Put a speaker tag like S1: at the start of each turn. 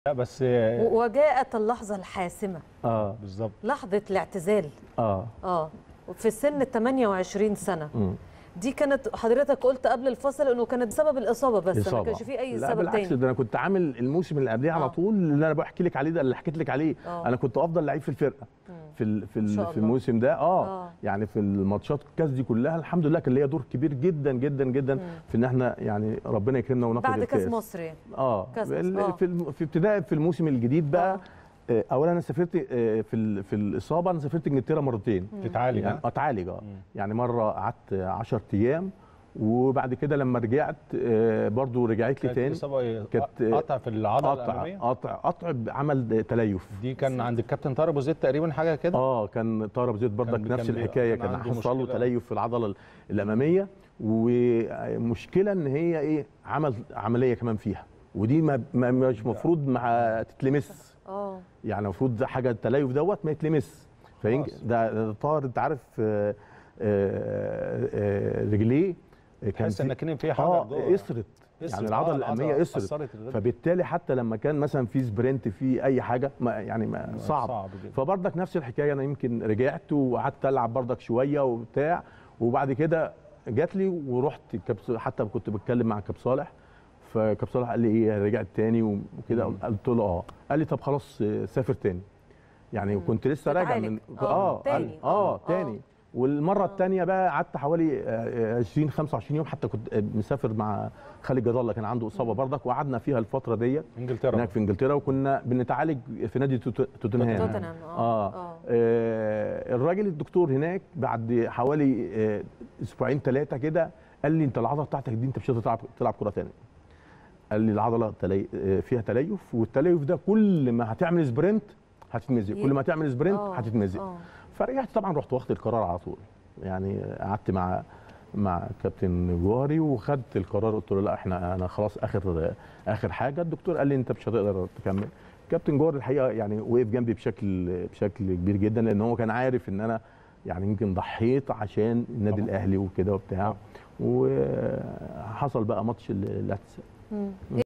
S1: لا بس
S2: و- وجاءت اللحظة الحاسمة
S3: اه
S1: بالظبط
S2: لحظة الاعتزال
S3: اه
S2: اه في سن 28 سنة
S3: مم.
S2: دي كانت حضرتك قلت قبل الفصل انه كانت بسبب الاصابه بس ما
S3: إصابة.
S2: كانش في اي
S3: لا
S2: سبب
S3: بالعكس
S2: تاني
S3: ده انا كنت عامل الموسم اللي قبليه على
S2: آه.
S3: طول اللي انا بحكي لك عليه ده اللي حكيت لك عليه
S2: آه.
S3: انا كنت افضل لعيب في الفرقه في ال في
S2: شاء
S3: ال
S2: الله.
S3: في الموسم ده اه,
S2: آه.
S3: يعني في الماتشات الكاس دي كلها الحمد لله كان ليا دور كبير جدا جدا جدا في ان احنا يعني ربنا يكرمنا وناخد
S2: بعد كاس
S3: الكاس
S2: مصر يعني
S3: اه
S2: كاس مصر،
S3: ال-
S2: آه.
S3: في الم- في ابتداء في الموسم الجديد بقى
S2: آه.
S3: آه. اولا انا سافرت آه، في ال- في الاصابه انا سافرت انجلترا مرتين
S1: تتعالج
S3: يعني
S1: ها؟
S3: اتعالج اه يعني مره قعدت 10 ايام وبعد كده لما رجعت آه، برضو رجعت لي
S1: كانت
S3: تاني
S1: اصابه ايه؟
S3: كانت-
S1: قطع في العضله
S3: قطع
S1: الاماميه
S3: قطع قطع عمل تليف
S1: دي كان عند الكابتن طارق ابو زيد تقريبا حاجه كده
S3: اه كان طاهر ابو زيد
S1: كان-
S3: بردك نفس
S1: كان بي-
S3: الحكايه
S1: كان
S3: كان
S1: عنده
S3: حصل له
S1: مشكلة.
S3: تليف في العضله الاماميه ومشكله ان هي ايه عمل عمليه كمان فيها ودي ما ما- مش مفروض مع تتلمس
S2: اه
S3: يعني المفروض حاجه التليف دوت ما يتلمس فينج
S1: خلاص.
S3: ده ده طاهر انت عارف آه، آه، آه، رجليه كان
S1: تحس
S3: في-
S1: ان كان في حاجه
S3: اه
S1: جوه.
S3: قصرت
S1: قصرت.
S3: يعني
S1: آه،
S3: العضله الاماميه قصرت
S1: أثرت الرجل.
S3: فبالتالي حتى لما كان مثلا في سبرنت في اي حاجه ما يعني ما صعب,
S1: صعب جدا.
S3: فبرضك نفس الحكايه انا يمكن رجعت وقعدت العب برضك شويه وبتاع وبعد كده جات لي ورحت كاب- حتى كنت بتكلم مع كاب صالح فكاب صالح قال لي ايه رجعت تاني وكده
S1: مم.
S3: قلت له اه قال لي طب خلاص آه، سافر تاني يعني كنت لسه راجع
S2: تتعالج.
S3: من
S2: آه،
S3: اه قال-
S2: تاني.
S3: اه
S2: آه.
S3: تاني والمره الثانيه بقى قعدت حوالي آه، 20 25 يوم حتى كنت آه، مسافر مع خالد جد الله كان عنده اصابه برضك وقعدنا فيها الفتره ديت
S1: انجلترا
S3: هناك في انجلترا وكنا بنتعالج في نادي توت- توتنهام
S2: توتنهام اه
S3: آه.
S2: اه
S3: آه الراجل الدكتور هناك بعد حوالي آه اسبوعين ثلاثه كده قال لي انت العضله بتاعتك دي انت مش هتقدر تلعب تلعب كره ثانيه قال لي العضله تلي... آه، فيها تليف والتليف ده كل ما هتعمل سبرنت هتتمزق
S2: ي-
S3: كل ما تعمل سبرنت
S2: آه،
S3: هتتمزق
S2: آه.
S3: فرجعت طبعا رحت واخد القرار على طول يعني قعدت مع مع كابتن جوهري وخدت القرار قلت له لا احنا انا خلاص اخر اخر حاجه الدكتور قال لي انت مش هتقدر تكمل كابتن جوهري الحقيقه يعني وقف جنبي بشكل بشكل كبير جدا لان هو كان عارف ان انا يعني يمكن ضحيت عشان النادي
S1: طبعاً.
S3: الاهلي وكده وبتاع وحصل بقى ماتش ال- الاعتزال
S2: مم.